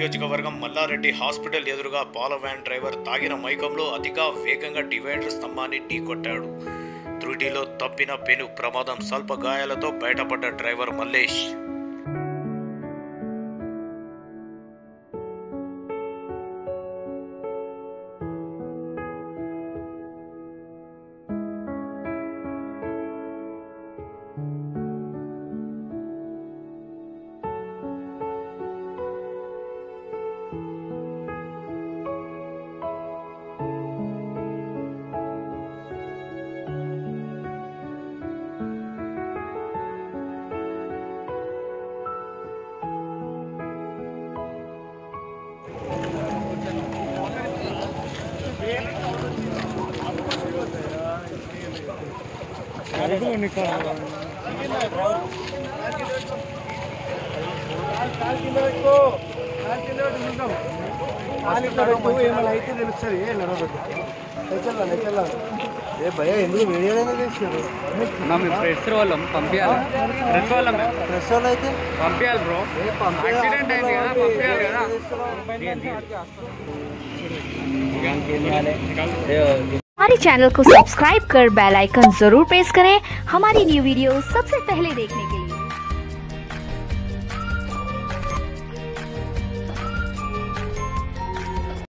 నియోజకవర్గం మల్లారెడ్డి హాస్పిటల్ ఎదురుగా పాల వ్యాన్ డ్రైవర్ తాగిన మైకంలో అతిగా వేగంగా డివైడర్ స్తంభాన్ని ఢీకొట్టాడు త్రుటిలో తప్పిన పెను ప్రమాదం స్వల్ప గాయాలతో బయటపడ్డ డ్రైవర్ మల్లేష్ ఏమైనా అయితే తెలుస్తుంది నచ్చల్లా నచ్చల్లా ఏ భయ ఎందుకు వీడియో చేస్తారు నా మేము ఫ్రెండ్స్ వాళ్ళం పంపించాలి ఫ్రెండ్స్ వాళ్ళం ప్రెస్ వాళ్ళు అయితే పంపించాలి బ్రో ఏ పంపే యాక్సిడెంట్ అయింది కదా పంపించాలి కదా हमारे चैनल को सब्सक्राइब कर बेल आइकन जरूर प्रेस करें हमारी न्यू वीडियो सबसे पहले देखने के लिए